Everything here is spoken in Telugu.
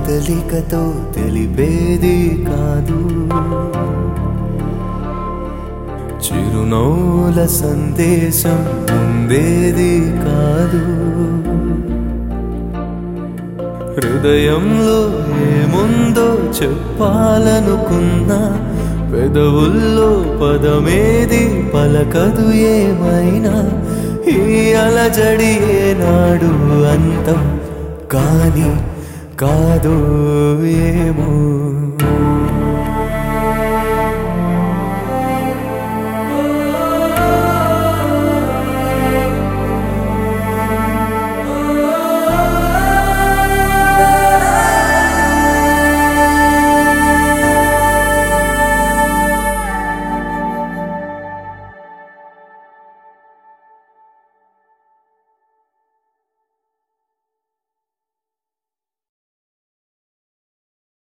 కదలికతో తెలిపేది కాదు చిరునవ్వుల సందేశం ఉండేది కాదు హృదయంలో ఏముందో చెప్పాలనుకున్నా పెదవుల్లో పదమేది పలకదు ఏమైనా ఈ అలజడి ఏనాడు అంతం కాని కాదు ఏమో